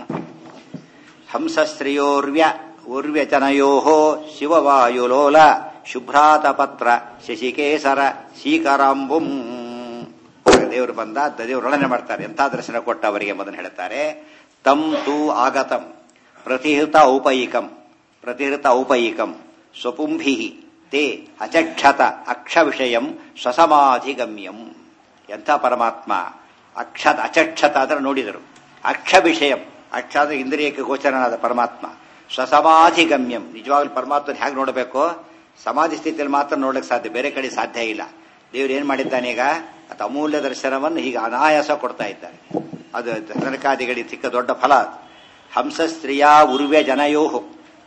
ಹಂಸಶ್ರಿಯೋರ್ವ್ಯ ಊರ್ವ್ಯಚನಯೋ ಶಿವವಾಯುಲೋಲ ಶುಭ್ರಾತಪತ್ರ ಶಶಿಕೇಸರ ಶೀಕರಾಂಬುಂ ದೇವರು ಬಂದ ದೇವರು ವರ್ಣನೆ ಮಾಡ್ತಾರೆ ಎಂಥ ದರ್ಶನ ಕೊಟ್ಟ ಅವರಿಗೆ ಮೊದಲು ಹೇಳ್ತಾರೆ ತಂ ತು ಆಗತಂ ಪ್ರತಿಹೃತ ಔಪಯಿಕಂ ಪ್ರತಿಹೃತ ಔಪಯಿಕಂ ಸ್ವಪುಂಭಿ ತೇ ಅಚಕ್ಷತ ಅಕ್ಷ ವಿಷಯಂ ಸ್ವಸಮಾಧಿಗಮ್ಯಂ ಎಂಥ ಪರಮಾತ್ಮ ಅಕ್ಷತ ಅಚಕ್ಷತ ಅಂದ್ರೆ ನೋಡಿದರು ಅಕ್ಷ ವಿಷಯಂ ಅಕ್ಷ ಅಂದ್ರೆ ಇಂದ್ರಿಯಕ್ಕೆ ಗೋಚರನಾದ ಪರಮಾತ್ಮ ಸ್ವಸಮಾಧಿಗಮ್ಯಂ ನಿಜವಾಗ್ಲೂ ಪರಮಾತ್ಮ ಹೇಗೆ ನೋಡಬೇಕು ಸಮಾಧಿ ಸ್ಥಿತಿಯಲ್ಲಿ ಮಾತ್ರ ನೋಡ್ಲಿಕ್ಕೆ ಸಾಧ್ಯ ಬೇರೆ ಕಡೆ ಸಾಧ್ಯ ಇಲ್ಲ ದೇವ್ರು ಏನ್ ಮಾಡಿದ್ದಾನೆ ಈಗ ಅದು ಅಮೂಲ್ಯ ದರ್ಶನವನ್ನು ಹೀಗೆ ಅನಾಯಾಸ ಕೊಡ್ತಾ ಇದ್ದಾನೆ ಅದು ಜನಕಾದಿಗಳಿಗೆ ಸಿಕ್ಕ ದೊಡ್ಡ ಫಲ ಅದು ಹಂಸ ಸ್ತ್ರೀಯ ಉರ್ವ್ಯ ಜನಯೋಹು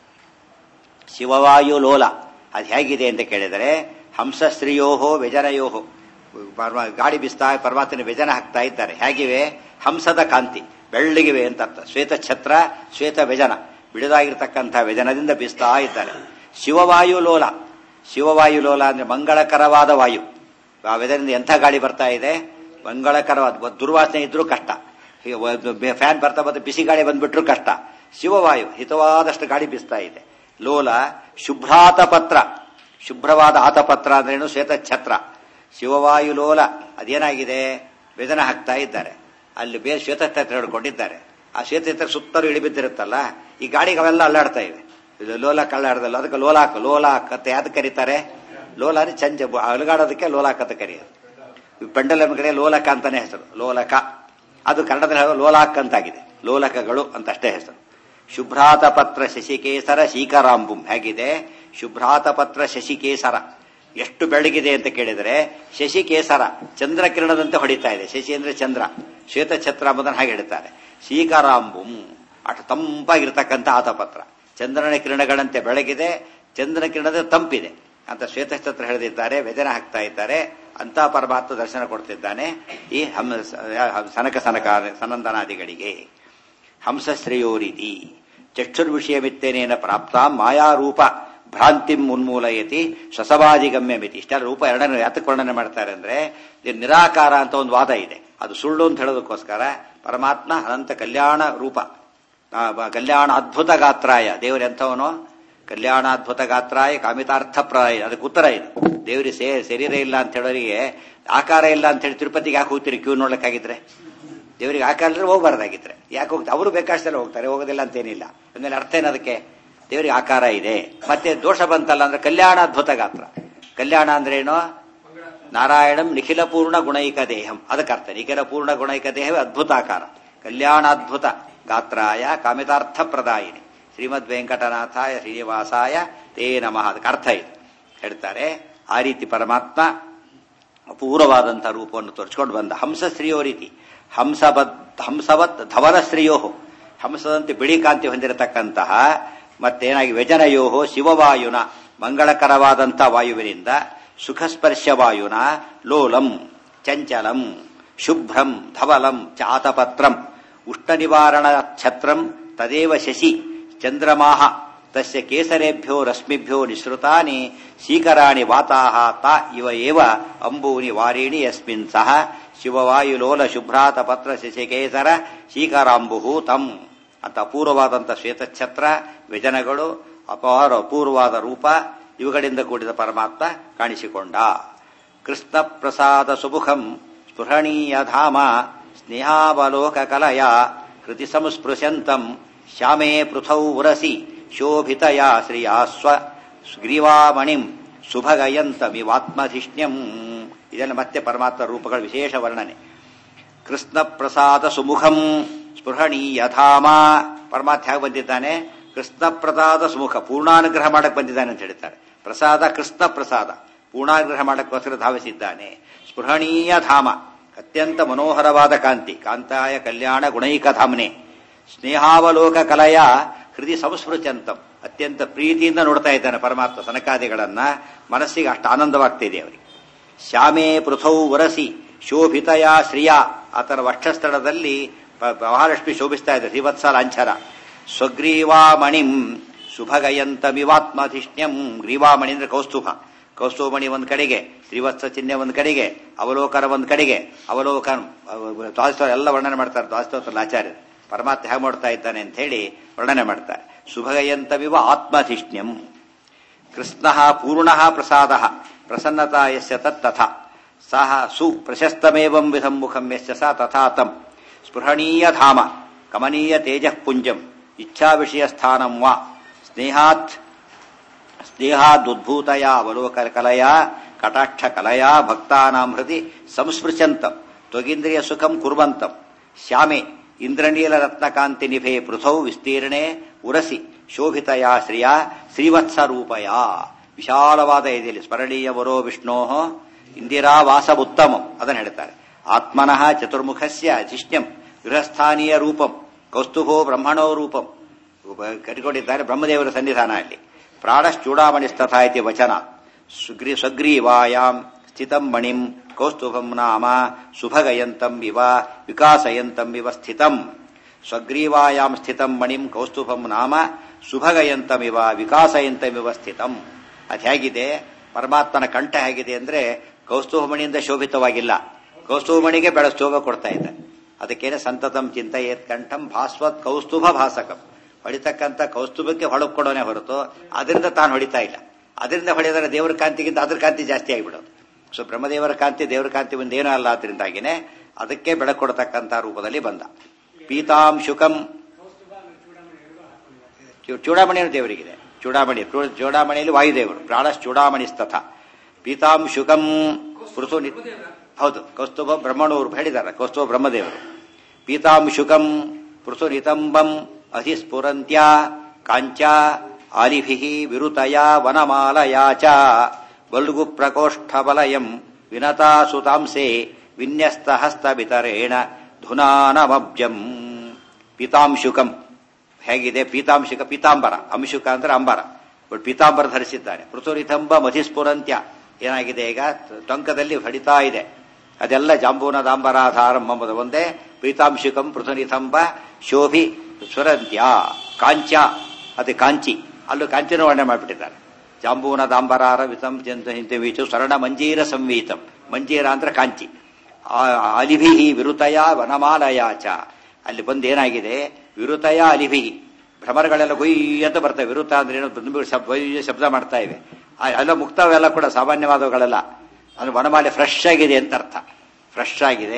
ಶಿವವಾಯು ಲೋಲ ಅದು ಹೇಗಿದೆ ಅಂತ ಕೇಳಿದರೆ ಹಂಸ ಸ್ತ್ರೀಯೋಹೋ ವ್ಯಜನಯೋಹೋ ಗಾಡಿ ಬಿಸ್ತಾ ಪರಮಾತ್ಮನ ವ್ಯಜನ ಹಾಕ್ತಾ ಇದ್ದಾರೆ ಹೇಗಿವೆ ಹಂಸದ ಕಾಂತಿ ಬೆಳ್ಳಗಿವೆ ಅಂತ ಅರ್ಥ ಶ್ವೇತ ಛತ್ರ ಶ್ವೇತ ವ್ಯಜನ ಬಿಡದಾಗಿರ್ತಕ್ಕಂಥ ವ್ಯಜನದಿಂದ ಬೀಸ್ತಾ ಇದ್ದಾರೆ ಶಿವವಾಯು ಲೋಲ ಶಿವವಾಯು ಲೋಲ ಅಂದ್ರೆ ಮಂಗಳಕರವಾದ ವಾಯು ಆ ವ್ಯಜನದಿಂದ ಎಂಥ ಗಾಳಿ ಬರ್ತಾ ಇದೆ ಮಂಗಳಕರವಾದ ದುರ್ವಾಸನೆ ಇದ್ರೂ ಕಷ್ಟ ಫ್ಯಾನ್ ಬರ್ತಾ ಬರ್ತಾ ಬಿಸಿ ಗಾಳಿ ಬಂದ್ಬಿಟ್ರು ಕಷ್ಟ ಶಿವವಾಯು ಹಿತವಾದಷ್ಟು ಗಾಳಿ ಬೀಸ್ತಾ ಇದೆ ಲೋಲ ಶುಭ್ರಾತ ಪತ್ರ ಶುಭ್ರವಾದ ಆತಪತ್ರ ಅಂದ್ರೇನು ಶ್ವೇತ ಛತ್ರ ಶಿವವಾಯು ಲೋಲ ಅದೇನಾಗಿದೆ ವ್ಯಜನ ಹಾಕ್ತಾ ಇದ್ದಾರೆ ಅಲ್ಲಿ ಬೇರೆ ಶ್ವೇತಛತ್ರ ಹಿಡ್ಕೊಂಡಿದ್ದಾರೆ ಆ ಶ್ವೇತಛತ್ರ ಸುತ್ತಲೂ ಇಳಿಬಿದ್ದಿರುತ್ತಲ್ಲ ಈ ಗಾಡಿಗೆ ಅವೆಲ್ಲ ಅಲ್ಲಾಡ್ತಾ ಇವೆ ಇದು ಲೋಲಾಕ್ ಅಲ್ಲಾಡ್ದಲ್ಲ ಅದಕ್ಕೆ ಲೋಲಾಕ್ ಲೋಲಾಕ್ ಅಂತ ಯಾವ್ದು ಕರೀತಾರೆ ಲೋಲ ಚಂಜ ಅಲುಗಾಡೋದಕ್ಕೆ ಲೋಲಾಕ್ ಅಂತ ಕರೆಯೋದು ಪೆಂಡಲಮ್ ಕಡೆ ಲೋಲಕ ಅಂತಾನೆ ಹೆಸರು ಲೋಲಕ ಅದು ಕನ್ನಡದಲ್ಲಿ ಲೋಲಾಕ್ ಅಂತಾಗಿದೆ ಲೋಲಕಗಳು ಅಂತ ಅಷ್ಟೇ ಹೆಸರು ಶುಭ್ರಾತ ಪತ್ರ ಶಶಿಕೇಸರ ಶೀಕರಾಂಬುಂ ಹೇಗಿದೆ ಶುಭ್ರಾತ ಪತ್ರ ಶಶಿಕೇಸರ ಎಷ್ಟು ಬೆಳಗಿದೆ ಅಂತ ಕೇಳಿದರೆ ಶಶಿಕೇಸರ ಚಂದ್ರ ಕಿರಣದಂತೆ ಹೊಡಿತಾ ಇದೆ ಶಶಿ ಅಂದ್ರೆ ಚಂದ್ರ ಶ್ವೇತ ಛತ್ರ ಎಂಬುದನ್ನು ಹಾಗೆ ಹೇಳ್ತಾರೆ ಶೀಕರಾಂಬುಂ ಅಟ ತಂಪಾಗಿರ್ತಕ್ಕಂಥ ಆತಪತ್ರ ಚಂದ್ರನ ಕಿರಣಗಳಂತೆ ಬೆಳಗಿದೆ ಚಂದ್ರನ ಕಿರಣದ ತಂಪಿದೆ ಅಂತ ಶ್ವೇತಛತ್ರ ಹೇಳಿದ್ದಾರೆ ವ್ಯಜನ ಹಾಕ್ತಾ ಇದ್ದಾರೆ ಅಂತ ಪರಮಾತ್ಮ ದರ್ಶನ ಕೊಡ್ತಿದ್ದಾನೆ ಈ ಹಂ ಸನಕ ಸನಕ ಸನಂದನಾದಿಗಳಿಗೆ ಹಂಸಶ್ರೇಯೋರಿತಿ ಚಕ್ಷುರ್ವಿಷಯಮಿತ್ತೇನೇನ ಪ್ರಾಪ್ತ ಮಾಯಾರೂಪ ಭ್ರಾಂತಿಂ ಉನ್ಮೂಲಯತಿ ಸ್ವಸವಾದಿಗಮ್ಯಮಿತಿ ಇಷ್ಟೆಲ್ಲ ರೂಪ ಎರಡನೇ ಯಾತಕ್ಕೆ ವರ್ಣನೆ ಮಾಡ್ತಾರೆ ಅಂದ್ರೆ ಇದು ನಿರಾಕಾರ ಅಂತ ಒಂದು ವಾದ ಇದೆ ಅದು ಸುಳ್ಳು ಅಂತ ಹೇಳೋದಕ್ಕೋಸ್ಕರ ಪರಮಾತ್ಮ ಅನಂತ ಕಲ್ಯಾಣ ರೂಪ ಕಲ್ಯಾಣ ಅದ್ಭುತ ಗಾತ್ರಾಯ ದೇವರು ಎಂಥವನು ಕಲ್ಯಾಣಾದ್ಭುತ ಗಾತ್ರಾಯ ಕಾಮಿತಾರ್ಥಪ್ರಾಯ ಅದಕ್ಕೆ ಉತ್ತರ ಇದು ದೇವರಿಗೆ ಸೇ ಶರೀರ ಇಲ್ಲ ಅಂತ ಹೇಳೋರಿಗೆ ಆಕಾರ ಇಲ್ಲ ಅಂತ ಹೇಳಿ ತಿರುಪತಿಗೆ ಯಾಕೆ ಹೋಗ್ತೀರಿ ಕ್ಯೂ ನೋಡ್ಲಿಕ್ಕಾಗಿದ್ರೆ ದೇವರಿಗೆ ಆಕಾರ ಹೋಗ್ಬಾರ್ದಾಗಿದ್ರೆ ಯಾಕೆ ಹೋಗ್ತಾರೆ ಅವರು ಬೇಕಾಷ್ಟೆಲ್ಲ ಹೋಗ್ತಾರೆ ಹೋಗೋದಿಲ್ಲ ಅಂತೇನಿಲ್ಲ ಅಂದ್ಮೇಲೆ ಅರ್ಥ ಏನದಕ್ಕೆ ದೇವರಿಗೆ ಆಕಾರ ಇದೆ ಮತ್ತೆ ದೋಷ ಬಂತಲ್ಲ ಅಂದ್ರೆ ಕಲ್ಯಾಣ ಅದ್ಭುತ ಗಾತ್ರ ಕಲ್ಯಾಣ ಅಂದ್ರೆ ಏನು ನಾರಾಯಣಂ ನಿಖಿಲ ಪೂರ್ಣ ಗುಣೈಕ ದೇಹಂ ಅದಕ್ಕರ್ಥ ನಿಖಿಲ ಪೂರ್ಣ ಗುಣೈಕ ದೇಹವೇ ಅದ್ಭುತಾಕಾರ ಕಲ್ಯಾಣಾದ್ಭುತ ಗಾತ್ರಾಯ ಕಾಮಿತಾರ್ಥ ಪ್ರದಾಯಿನಿ ಶ್ರೀಮದ್ ವೆಂಕಟನಾಥಾಯ ಶ್ರೀನಿವಾಸಾಯ ತೇ ನಮಃ ಅದಕ್ಕೆ ಅರ್ಥ ಇದೆ ಹೇಳ್ತಾರೆ ಆ ರೀತಿ ಪರಮಾತ್ಮ ಅಪೂರ್ವವಾದಂತಹ ರೂಪವನ್ನು ತೋರಿಸ್ಕೊಂಡು ಬಂದ ಹಂಸಶ್ರೀಯೋ ರೀತಿ ಹಂಸಬದ್ ಹಂಸವತ್ ಧವನ ಶ್ರೀಯೋ ಹಂಸದಂತೆ ಬಿಳಿ ಕಾಂತಿ ಹೊಂದಿರತಕ್ಕಂತಹ ಮತ್ತೇನಾಗಿ ವ್ಯಜನಯೋಹೋ ಶಿವವಾಯುನ ಮಂಗಳಕರವಾದಂಥ ವಾಯುವಿನಿಂದ ಸುಖಸ್ಪರ್ಶ ವಾಯುನ ಲೋಲಂ ಚಂಚಲಂ ಶುಭ್ರಂ ಧವಲಂ ಚಾತಪತ್ರಂ ಉಷ್ಣ ನಿವಾರಣ ಛತ್ರಂ ತದೇವ ಶಶಿ ಚಂದ್ರಮಾಹ ತಸ್ಯ ಕೇಸರೇಭ್ಯೋ ರಶ್ಮಿಭ್ಯೋ ನಿಸೃತಾನಿ ಶೀಕರಾಣಿ ವಾತಾಹ ತ ಇವ ಏವ ಅಂಬೂನಿ ವಾರಿಣಿ ಯಸ್ಮಿನ್ ಸಹ ಶಿವವಾಯುಲೋಲ ಶುಭ್ರಾತ ಪತ್ರ ಶಶಿಕೇಸರ ಶೀಕರಾಂಬುಹು ತಂ ಅಂತ ಅಪೂರ್ವವಾದಂಥ ಶ್ವೇತಛತ್ರ ವ್ಯಜನಗಳು ಅಪಾರ ಅಪೂರ್ವವಾದ ರೂಪ ಇವುಗಳಿಂದ ಕೂಡಿದ ಪರಮಾತ್ಮ ಕಾಣಿಸಿಕೊಂಡ ಕೃಷ್ಣ ಪ್ರಸಾದ ಸುಮುಖಂ ಸ್ಪೃಹಣೀಯ ಧಾಮ ಸ್ನೇಹಾವಲೋಕ ಕಲಯ ಹೃತಿ ಸಂಸ್ಪೃಶಂತಂ ಶ್ಯಾಮೇ ಪೃಥೌ ಉರಸಿ ಶೋಭಿತಯ ಶ್ರಿಯಾಸ್ವ ಗ್ರೀವಾಮಣಿಂ ಸುಭಗಯಂತಮಿವಾತ್ಮಧಿಷ್ಣ್ಯಂ ಇದನ್ನು ಮತ್ತೆ ಪರಮಾತ್ಮ ರೂಪಗಳ ವಿಶೇಷ ವರ್ಣನೆ ಕೃಷ್ಣ ಪ್ರಸಾದ ಸುಮುಖಂ ಸ್ಪೃಹಣೀಯ ಧಾಮ ಪರಮಾತ್ಮ ಹೇಗೆ ಬಂದಿದ್ದಾನೆ ಕೃಷ್ಣ ಪ್ರಸಾದ ಸುಮುಖ ಪೂರ್ಣಾನುಗ್ರಹ ಮಾಡಕ್ಕೆ ಬಂದಿದ್ದಾನೆ ಅಂತ ಹೇಳ್ತಾರೆ ಪ್ರಸಾದ ಕೃಷ್ಣ ಪ್ರಸಾದ ಪೂರ್ಣಾನುಗ್ರಹ ಮಾಡಕ್ಕೋಸ್ಕರ ಧಾವಿಸಿದ್ದಾನೆ ಸ್ಪೃಹಣೀಯ ಧಾಮ ಅತ್ಯಂತ ಮನೋಹರವಾದ ಕಾಂತಿ ಕಾಂತಾಯ ಕಲ್ಯಾಣ ಗುಣೈಕ ಧಾಮನೆ ಸ್ನೇಹಾವಲೋಕ ಕಲಯ ಹೃದಯ ಸಂಸ್ಮೃತ್ಯಂತಂ ಅತ್ಯಂತ ಪ್ರೀತಿಯಿಂದ ನೋಡ್ತಾ ಇದ್ದಾನೆ ಪರಮಾತ್ಮ ಸನಕಾದಿಗಳನ್ನ ಮನಸ್ಸಿಗೆ ಅಷ್ಟು ಆನಂದವಾಗ್ತಿದೆ ಅವರಿಗೆ ಶ್ಯಾಮೇ ಪೃಥೌ ವರಸಿ ಶೋಭಿತಯ ಶ್ರಿಯ ಆತನ ವಕ್ಷಸ್ಥಳದಲ್ಲಿ ಮಹಾಲಕ್ಷ್ಮಿ ಶೋಭಿಸ್ತಾ ಇದೆ ಶ್ರೀವತ್ಸ ಲಾಂಛನ ಸ್ವಗ್ರೀವಾಮಣಿಂ ಶುಭಗಯಂತಮಿವಾತ್ಮಧಿಷ್ಣ್ಯಂ ಗ್ರೀವಾಮಣಿ ಅಂದ್ರೆ ಕೌಸ್ತುಭ ಕೌಸ್ತುಭಮಣಿ ಒಂದ್ ಕಡೆಗೆ ಶ್ರೀವತ್ಸ ಚಿಹ್ನೆ ಒಂದ್ ಕಡೆಗೆ ಅವಲೋಕನ ಒಂದ್ ಕಡೆಗೆ ಅವಲೋಕನ ದ್ವಾಸ್ತವ ಎಲ್ಲ ವರ್ಣನೆ ಮಾಡ್ತಾರೆ ದ್ವಾಸ್ತವತ್ರ ಆಚಾರ್ಯರು ಪರಮಾತ್ಮ ಹೇಗೆ ಮಾಡ್ತಾ ಇದ್ದಾನೆ ಅಂತ ಹೇಳಿ ವರ್ಣನೆ ಮಾಡ್ತಾರೆ ಶುಭಗಯಂತಮಿವ ಆತ್ಮಧಿಷ್ಣ್ಯಂ ಕೃಷ್ಣ ಪೂರ್ಣ ಪ್ರಸಾದ ಪ್ರಸನ್ನತಾ ಯಸ್ಯ ತಥಾ ಸಹ ಸು ಪ್ರಶಸ್ತಮೇವಂ ವಿಧಂ ಮುಖಂ ಯಸ್ಯ ಸ ತಥಾ ತಂ ಸ್ಪೃಹಣೀಯ ಧಾಮ ಕಮನೀಯ ತೇಜಃ ಪುಂಜಂ ಇಚ್ಛಾ ವಿಷಯ ಸ್ಥಾನಂ ವಾ ಸ್ನೇಹಾತ್ ಸ್ನೇಹಾದುದ್ಭೂತಯ ಅವಲೋಕ ಕಲಯ ಕಟಾಕ್ಷ ಕಲಯ ಭಕ್ತಾನಾಂ ಹೃದಿ ಸಂಸ್ಪೃಶಂತಂ ತ್ವಗೀಂದ್ರಿಯ ಸುಖಂ ಕುರ್ವಂತಂ ಶ್ಯಾಮೆ ಇಂದ್ರನೀಲ ರತ್ನಕಾಂತಿ ನಿಭೆ ಪೃಥೌ ವಿಸ್ತೀರ್ಣೆ ಉರಸಿ ಶೋಭಿತಯ ಶ್ರಿಯ ಶ್ರೀವತ್ಸ ರೂಪಯ ವಿಶಾಲವಾದ ಇದೆಯಲ್ಲಿ ಸ್ಮರಣೀಯ ವರೋ ವಿಷ್ಣೋ ಇಂದಿರಾ ವಾಸವುತ್ತಮಂ ಅದನ್ನು ಹೇಳ್ತಾರೆ ಆತ್ಮನಃ ಚತುರ್ಮುಖಸ್ಯ ಜಿಷ್ಣ್ಯಂ ಗೃಹಸ್ಥಾನೀಯ ರೂಪಂ ಕೌಸ್ತುಭೋ ಬ್ರಹ್ಮಣೋ ರೂಪಂ ಕಟ್ಟಿಕೊಂಡಿದ್ದಾರೆ ಬ್ರಹ್ಮದೇವರ ಸನ್ನಿಧಾನ ಅಲ್ಲಿ ಪ್ರಾಣಶ್ಚೂಡಾಮಣಿಸ್ತಥಾ ಇತಿ ವಚನ ಸುಗ್ರೀ ಸ್ವಗ್ರೀವಾಯಾಂ ಸ್ಥಿತಂ ಮಣಿಂ ಕೌಸ್ತುಭಂ ನಾಮ ಸುಭಗಯಂತಂ ಇವ ವಿಕಾಸಯಂತಂ ಇವ ಸ್ಥಿತಂ ಸ್ವಗ್ರೀವಾಯಾಂ ಸ್ಥಿತಂ ಮಣಿಂ ಕೌಸ್ತುಭಂ ನಾಮ ಸುಭಗಯಂತಮಿವ ವಿಕಾಸಯಂತಮಿವ ಸ್ಥಿತಂ ಅದು ಹೇಗಿದೆ ಪರಮಾತ್ಮನ ಕಂಠ ಹೇಗಿದೆ ಅಂದ್ರೆ ಕೌಸ್ತುಭಮಣಿಯಿಂದ ಶೋಭಿತವಾಗಿಲ್ಲ ಕೌಸ್ತುಭಮಣಿಗೆ ಬೆಳೆಸ್ ಶೋಭ ಕೊಡ್ತಾ ಇದೆ ಅದಕ್ಕೇನೆ ಸಂತತಂ ಚಿಂತೆಯೇತ್ ಕಂಠಂ ಭಾಸ್ವತ್ ಕೌಸ್ತುಭ ಭಾಸಕಂ ಹೊಡಿತಕ್ಕಂಥ ಕೌಸ್ತುಭಕ್ಕೆ ಹೊಳಕ್ ಕೊಡೋನೆ ಹೊರತು ಅದರಿಂದ ತಾನು ಹೊಡಿತಾ ಇಲ್ಲ ಅದರಿಂದ ಹೊಡೆದರೆ ದೇವರ ಕಾಂತಿಗಿಂತ ಅದ್ರ ಕಾಂತಿ ಜಾಸ್ತಿ ಆಗಿಬಿಡೋದು ಸೊ ಬ್ರಹ್ಮದೇವರ ಕಾಂತಿ ದೇವರ ಕಾಂತಿ ಒಂದು ಏನೂ ಅಲ್ಲ ಅದರಿಂದಾಗಿನೇ ಅದಕ್ಕೆ ಬೆಳಕು ಕೊಡತಕ್ಕಂಥ ರೂಪದಲ್ಲಿ ಬಂದ ಪೀತಾಂಶುಕಂ ಚೂಡಾಮಣಿಯನ್ನು ದೇವರಿಗಿದೆ ಚೂಡಾಮಣಿ ಚೂಡಾಮಣಿಯಲ್ಲಿ ವಾಯುದೇವರು ಪ್ರಾಣಸ್ ಚೂಡಾಮಣಿ ತಥ ಪೀತಾಂಶುಕಂ ಪೃಥು ಹೌದು ಕೌಸ್ತುಭ ಬ್ರಹ್ಮಣವರು ಹೇಳಿದ್ದಾರೆ ಕೌಸ್ತುಭ ಬ್ರಹ್ಮದೇವರು ಪೀತಾಂಶುಕಂ ಪೃಥು ನಿತಂಬಂ ಅಧಿಸ್ಫುರಂತ್ಯ ಕಾಂಚ ಆಲಿಭಿ ವಿರುತಯ ವನಮಾಲಯಾ ಚ ಬಲ್ಗು ಪ್ರಕೋಷ್ಠ ಬಲಯಂ ವಿನತಾ ಸುತಾಂಸೆ ವಿನ್ಯಸ್ತ ಹಸ್ತ ವಿತರೇಣ ಧುನಾನಮಬ್ಜಂ ಪೀತಾಂಶುಕಂ ಹೇಗಿದೆ ಪೀತಾಂಶುಕ ಪೀತಾಂಬರ ಅಂಶುಕ ಅಂದ್ರೆ ಅಂಬರ ಬಟ್ ಪೀತಾಂಬರ ಧರಿಸಿದ್ದಾನೆ ಪೃಥುರಿತಂಬ ಮಧಿಸ್ಫುರಂತ್ಯ ಏನಾಗಿದೆ ಈಗ ಟೊಂಕದಲ್ಲಿ ಹೊಡಿತಾ ಇದೆ ಅದೆಲ್ಲ ಜಾಂಬೂನದಾಂಬರಾಧಾರಂ ಎಂಬುದು ಒಂದೇ ಪೀತಾಂಶುಕಂ ಪೃಥುನಿತಂಬ ಶೋಭಿ ಸುರಂತ್ಯ ಕಾಂಚ ಅದು ಕಾಂಚಿ ಅಲ್ಲೂ ಕಾಂಚಿನ ವರ್ಣನೆ ಮಾಡಿಬಿಟ್ಟಿದ್ದಾರೆ ಜಾಂಬೂನದಾಂಬರಾರ ವಿತಂ ವೀಚು ಸ್ವರ್ಣ ಮಂಜೀರ ಸಂವೀತಂ ಮಂಜೀರ ಅಂದ್ರೆ ಕಾಂಚಿ ಅಲಿಭಿ ವಿರುತಯ ವನಮಾಲಯಾಚ ಅಲ್ಲಿ ಬಂದು ಏನಾಗಿದೆ ವಿರುತಯ ಅಲಿಭಿ ಭ್ರಮರಗಳೆಲ್ಲ ಗುಯ್ ಅಂತ ಬರ್ತವೆ ವಿರುತ ಅಂದ್ರೆ ಏನೋ ಬಂದು ಶಬ್ದ ಶಬ್ದ ಮಾಡ್ತಾ ಇವೆ ಎಲ್ಲ ಮುಕ್ತವೆಲ್ಲ ಕೂಡ ಸಾಮಾನ್ಯವಾದವುಗಳೆಲ್ಲ ಅಂದ್ರೆ ವನಮಾಲೆ ಫ್ರೆಶ್ ಆಗಿದೆ ಅಂತ ಅರ್ಥ ಫ್ರೆಶ್ ಆಗಿದೆ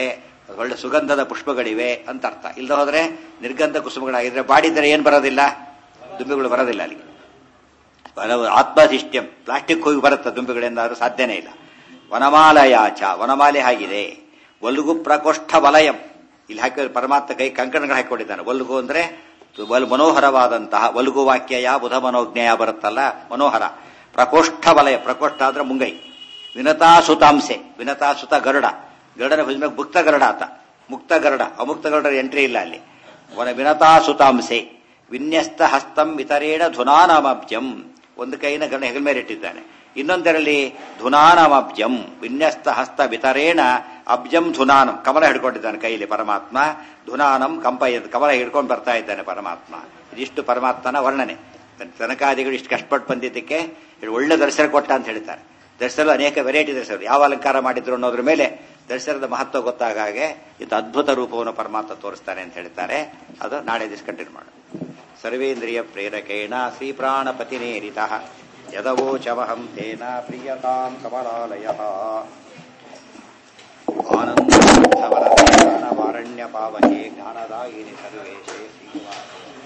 ಅದು ಒಳ್ಳೆ ಸುಗಂಧದ ಪುಷ್ಪಗಳಿವೆ ಅಂತ ಅರ್ಥ ಇಲ್ಲದ ಹೋದ್ರೆ ನಿರ್ಗಂಧ ಕುಸುಮಗಳಾಗಿದ್ರೆ ಬಾಡಿದ್ರೆ ಏನ್ ಬರೋದಿಲ್ಲ ದುಂಬಿಗಳು ಬರೋದಿಲ್ಲ ಅಲ್ಲಿ ಆತ್ಮಧಿಷ್ಟ್ಯಂ ಪ್ಲಾಸ್ಟಿಕ್ ಹೋಗಿ ಬರುತ್ತೆ ದುಂಬಿಗಳೆಂದಾದ್ರೂ ಸಾಧ್ಯನೇ ಇಲ್ಲ ವನಮಾಲಯಾಚ ವನಮಾಲೆ ಆಗಿದೆ ಒಲ್ಗು ಪ್ರಕೋಷ್ಠ ವಲಯಂ ಇಲ್ಲಿ ಹಾಕಿದ್ರೆ ಪರಮಾತ್ಮ ಕೈ ಕಂಕಣಗಳು ಹಾಕಿಕೊಂಡಿದ್ದಾನೆ ಒಲ್ಗು ಅಂದ್ರೆ ವಲ್ ಮನೋಹರವಾದಂತಹ ಒಲ್ಗು ವಾಕ್ಯಯ ಬುಧ ಮನೋಜ್ಞಯ ಬರುತ್ತಲ್ಲ ಮನೋಹರ ಪ್ರಕೋಷ್ಠ ವಲಯ ಪ್ರಕೋಷ್ಠ ಅಂದ್ರೆ ಮುಂಗೈ ವಿನತಾ ಸುತಾಂಸೆ ವಿನತಾ ಸುತ ಗರುಡ ಗರುಡನ ಭುಜ ಮುಕ್ತ ಗರುಡ ಆತ ಮುಕ್ತ ಗರುಡ ಅಮುಕ್ತ ಗರುಡರ ಎಂಟ್ರಿ ಇಲ್ಲ ಅಲ್ಲಿ ವನ ವಿನತಾ ಸುತಾಂಸೆ ವಿನ್ಯಸ್ತ ಹಸ್ತಂ ಇತರೇಣ ಧುನಾನಾಮಬ್ಜಂ ಒಂದು ಕೈನ ಗಣ ಹೆಗಲ ಮೇಲೆ ಇಟ್ಟಿದ್ದಾನೆ ಇನ್ನೊಂದರಲ್ಲಿ ಧುನಾನಮಬ್ಜಂ ವಿನ್ಯಸ್ತ ಹಸ್ತ ವಿತರೇಣ ಅಬ್ಜಂ ಧುನಾನಂ ಕಮಲ ಹಿಡ್ಕೊಂಡಿದ್ದಾನೆ ಕೈಯಲ್ಲಿ ಪರಮಾತ್ಮ ಧುನಾನಂ ಕಂಪಯ ಕಮಲ ಹಿಡ್ಕೊಂಡು ಬರ್ತಾ ಇದ್ದಾನೆ ಪರಮಾತ್ಮ ಇದಿಷ್ಟು ಪರಮಾತ್ಮನ ವರ್ಣನೆ ತನಕಾದಿಗಳು ಇಷ್ಟು ಕಷ್ಟಪಟ್ಟು ಬಂದಿದ್ದಕ್ಕೆ ಒಳ್ಳೆ ದರ್ಶನ ಕೊಟ್ಟ ಅಂತ ಹೇಳ್ತಾರೆ ದರ್ಶನ ಅನೇಕ ವೆರೈಟಿ ದರ್ಶನ ಯಾವ ಅಲಂಕಾರ ಮಾಡಿದ್ರು ಅನ್ನೋದ್ರ ಮೇಲೆ ದರ್ಶನದ ಮಹತ್ವ ಗೊತ್ತಾಗ ಹಾಗೆ ಇದು ಅದ್ಭುತ ರೂಪವನ್ನು ಪರಮಾತ್ಮ ತೋರಿಸ್ತಾನೆ ಅಂತ ಹೇಳ್ತಾರೆ ಅದು ನಾಳೆ ದಿವಸ ಕಂಟಿನ್ಯೂ ಮಾಡು ಸರ್ವೇಂದ್ರಿಯ ಪ್ರೇರಕೇಣ ಶ್ರೀ ಪ್ರಾಣಪತಿನೇರಿತ ಯದವೋಚಮಹಂ ತೇನ ಪ್ರಿಯತಾಂ ಕಮಲಾಲಯ ಆನಂದ ವಾರಣ್ಯ ಪಾವಕೆ ಜ್ಞಾನದಾಯಿನಿ ಸರ್ವೇಶೇ ಶ್ರೀನಿವಾಸ